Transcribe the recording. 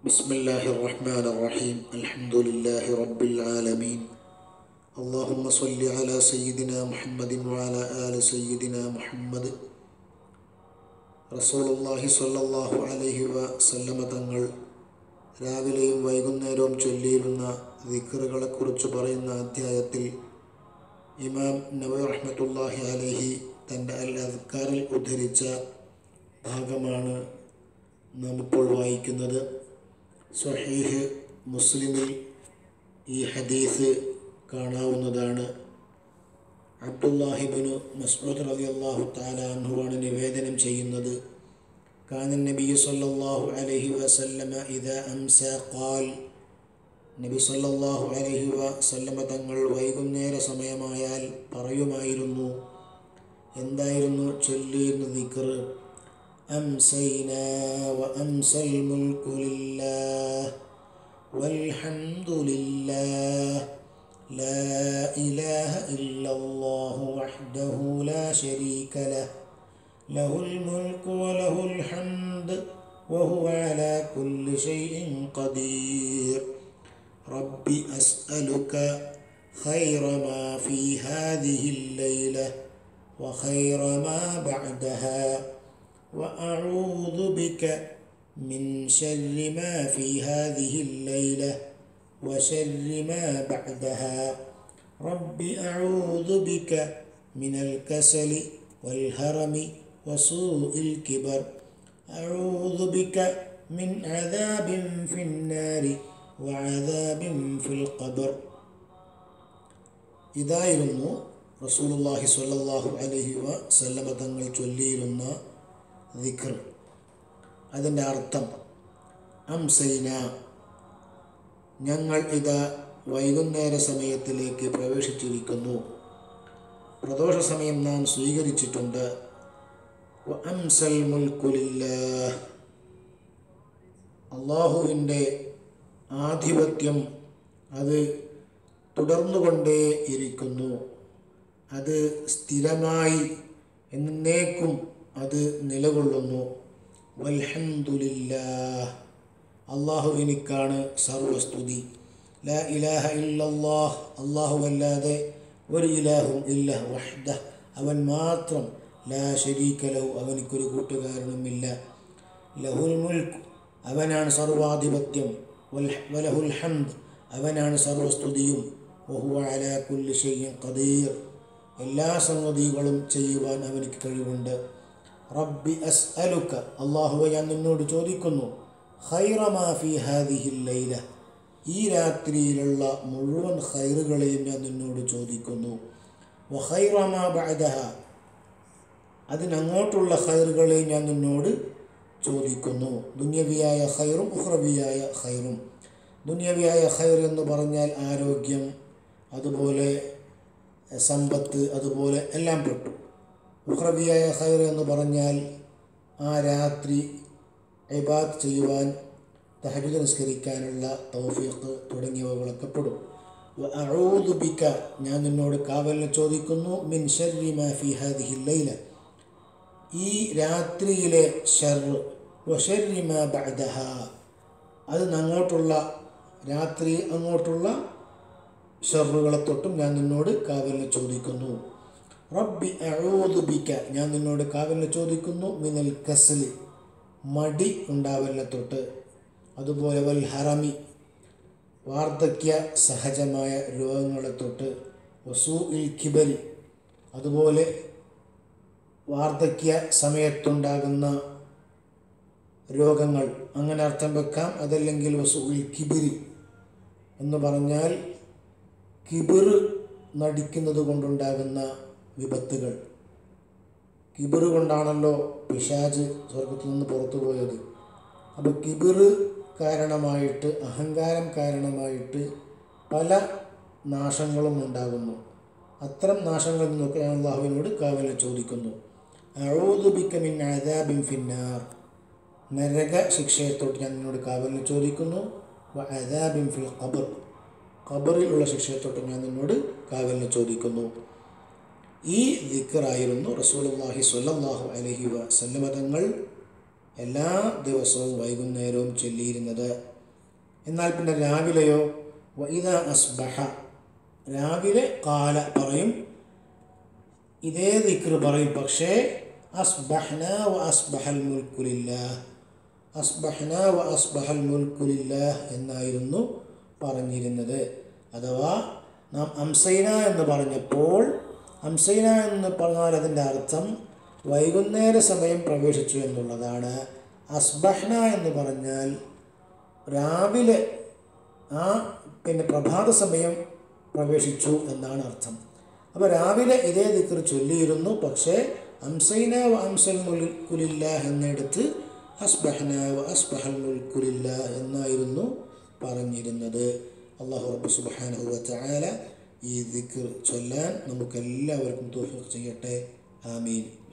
بسم الله الرحمن الرحيم الحمد لله رب العالمين اللهم صل على سيدنا محمد وعلى آل سيدنا محمد റസൂലുള്ളാഹി സ്വല്ലല്ലാഹു അലൈഹി വസല്ലമ തങ്ങൾ രാവിലെയും വൈകുന്നേരവും ചൊല്ലിയിരുന്ന ദിക്റുകളെക്കുറിച്ച് പറയുന്ന അധ്യായത്തിൽ ഇമാം നബി റഹ്മത്തുള്ളാഹി അലൈഹി തൻ്റെ അൽ അദ്കാറിൽ ഉദ്ധരിച്ച ഭാഗമാണ് നാം ഇപ്പോൾ വായിക്കുന്നത് സ്വഹീഹ് മുസ്ലിമിൽ ഈ ഹദീസ് കാണാവുന്നതാണ് അബ്ദുല്ലാഹിബിന് മസ്ഊദ് റളിയല്ലാഹു തആല അൻഹുവാണ് നിവേദനം ചെയ്യുന്നത് കാന നബി സല്ലല്ലാഹു അലൈഹി വസല്ലമ ഇദാ അംസ ഖാൽ നബി സല്ലല്ലാഹു അലൈഹി വസല്ലമ തങ്ങൾ വൈകുന്നേര സമയമായാൽ പറയുമായിരുന്നു എന്തായിരുന്നു ചൊല്ലിയിരുന്ന ദിക്ർ أمسينا وأمسى الملك لله والحمد لله لا إله إلا الله وحده لا شريك له له الملك وله الحمد وهو على كل شيء قدير رب أسألك خير ما في هذه الليلة وخير ما بعدها وأعوذ بك من شر ما في هذه الليلة وشر ما بعدها رب أعوذ بك من الكسل والهرم وسوء الكبر أعوذ بك من عذاب في النار وعذاب في القبر ഇതായിരുന്നു റസൂലുള്ളാഹി സ്വല്ലല്ലാഹു അലൈഹി വസല്ലമ തങ്ങൾ ചൊല്ലിയിരുന്ന ദിക്ർ അതിൻ്റെ അർത്ഥം അംസൈന ഞങ്ങൾ ഇതാ വൈകുന്നേര സമയത്തിലേക്ക് പ്രവേശിച്ചിരിക്കുന്നു പ്രദോഷ സമയം നാം സ്വീകരിച്ചിട്ടുണ്ട് അംസൽ മുൽക്കുലില്ല അള്ളാഹുവിൻ്റെ ആധിപത്യം അത് തുടർന്നുകൊണ്ടേ ഇരിക്കുന്നു അത് സ്ഥിരമായി എന്നേക്കും അത് നിലകൊള്ളുന്നു വൽഹംദുലില്ലാ അള്ളാഹുവിനിക്കാണ് സർവസ്തുതി ലാ ഇലാഹ ഇല്ലല്ലാഹ് അള്ളാഹു അല്ലാതെ ഒരു ഇലാഹും ഇല്ല വഹ്ദ അവൻ മാത്രം ലാ ശരീക്കലഹു അവനിക്കൊരു കൂട്ടുകാരനുമില്ല ലഹുൽ മുൽക്ക് അവനാണ് സർവാധിപത്യം വലഹുൽ ഹംദ് അവനാണ് സർവസ്തുതിയും വഹുവ അലാ കുല്ലി ഷൈഇൻ ഖദീർ എല്ലാ സംഗതികളും ചെയ്യുവാൻ അവനിക്ക് കഴിവുണ്ട് റബ്ബി അസ് അലുക്ക അള്ളാഹുവെ ഞാൻ നിന്നോട് ചോദിക്കുന്നു ഖൈറമാ ഫി ഹാദിഹിൽ ലൈല ഈ രാത്രിയിലുള്ള മുഴുവൻ ഖൈറുകളെയും ഞാൻ നിന്നോട് ചോദിക്കുന്നു വഖൈറമാ ബഅദഹ അതിനങ്ങോട്ടുള്ള ഖൈറുകളെയും ഞാൻ നിന്നോട് ചോദിക്കുന്നു ദുന്യവിയായ ഖൈറും ഉഹ്റവിയായ ഖൈറും ദുന്യവിയായ ഖൈർ എന്ന് പറഞ്ഞാൽ ആരോഗ്യം അതുപോലെ സമ്പത്ത് അതുപോലെ എല്ലാം പെട്ടു ഉഹ്റവിയായ ഖൈർ എന്ന് പറഞ്ഞാൽ ആ രാത്രി ഇബാദ് ചെയ്യുവാൻ തഹജുദ് നിസ്കരിക്കാനുള്ള തൗഫീഖ് തുടങ്ങിയവകളൊക്കെ പെടും ബിക ഞാൻ നിന്നോട് കാവലിനെ ചോദിക്കുന്നു മിൻ ഷർരി മാ ഫി ഹാദിഹി ലൈല ഈ രാത്രിയിലെ ഷർ വഷർരി മാ ബഅദഹ അത് അങ്ങോട്ടുള്ള രാത്രി അങ്ങോട്ടുള്ള ഷറുകളെ തൊട്ടും ഞാൻ നിന്നോട് കാവലിനെ ചോദിക്കുന്നു റബ്ബി അഴൂദ് ബിക്ക ഞാൻ നിന്നോട് കാവലിനെ ചോദിക്കുന്നു മിനൽ കസലി മടി ഉണ്ടാവലിനെ തൊട്ട് അതുപോലെ വൽ ഹറമി വാർദ്ധക്യ സഹജമായ രോഗങ്ങളെ തൊട്ട് വസൂ ഇൽ കിബരി അതുപോലെ വാർദ്ധക്യ സമയത്തുണ്ടാകുന്ന രോഗങ്ങൾ അങ്ങനെ അർത്ഥം വെക്കാം അതല്ലെങ്കിൽ വസൂ ഇൽ കിബിരി എന്ന് പറഞ്ഞാൽ കിബിർ നടിക്കുന്നത് കൊണ്ടുണ്ടാകുന്ന വിപത്തുകൾ കിബിർ കൊണ്ടാണല്ലോ പിശാജ് സ്വർഗത്തിൽ നിന്ന് പുറത്തു പോയത് അപ്പോൾ കിബിർ കാരണമായിട്ട് അഹങ്കാരം കാരണമായിട്ട് പല നാശങ്ങളും ഉണ്ടാകുന്നു അത്തരം നാശങ്ങളിൽ നിന്നൊക്കെ ഞാൻ അള്ളാഹുവിനോട് കാവല ചോദിക്കുന്നു അഴൂതുബിക്കമിൻ അദാബിൻ ഫിന്നാർ നരക ശിക്ഷയെത്തോട്ട് ഞാൻ നിന്നോട് കാവലിന് ചോദിക്കുന്നു അദാബിൻ ഫിൽ ഖബർ ഖബറിലുള്ള ശിക്ഷയെത്തോട്ട് ഞാൻ നിന്നോട് കാവലിന് ചോദിക്കുന്നു ഈ ദിക്കറായിരുന്നു റസൂലുള്ളാഹി സ്വല്ലല്ലാഹു അലൈഹി വസല്ലമ തങ്ങൾ എല്ലാ ദിവസവും വൈകുന്നേരവും ചൊല്ലിയിരുന്നത് എന്നാൽ പിന്നെ രാവിലെയോ വൈദ അസ്ബഹ രാവിലെ കാല പറയും ഇതേ ദിക്ർ പറയും പക്ഷേ അസ്ബഹ്ന വ അസ്ബഹൽ മുൽക്കുലില്ല അസ്ബഹ്ന വ അസ്ബഹൽ മുൽക്കുലില്ല എന്നായിരുന്നു പറഞ്ഞിരുന്നത് അഥവാ നാം അംസൈന എന്ന് പറഞ്ഞപ്പോൾ അംസൈന എന്ന് പറഞ്ഞാൽ അതിൻ്റെ അർത്ഥം വൈകുന്നേര സമയം പ്രവേശിച്ചു എന്നുള്ളതാണ് അസ്ബഹ്ന എന്ന് പറഞ്ഞാൽ രാവിലെ ആ പിന്നെ പ്രഭാത സമയം പ്രവേശിച്ചു എന്നാണ് അർത്ഥം അപ്പോൾ രാവിലെ ഇതേ ദിക്കർ ചൊല്ലിയിരുന്നു പക്ഷേ അംസൈന വ അംസൽ മുൽക്കുലില്ല എന്നിടത്ത് അസ്ബഹന വ അസ്ബഹൽ മുൽക്കുലില്ല എന്നായിരുന്നു പറഞ്ഞിരുന്നത് അള്ളാഹു റബ്ബ് സുബ്ഹാനഹു വ തആല ഈ ദിക്ർ ചൊല്ലാൻ നമുക്കെല്ലാവർക്കും തോഫിക്ക് ചെയ്യട്ടെ ആമീൻ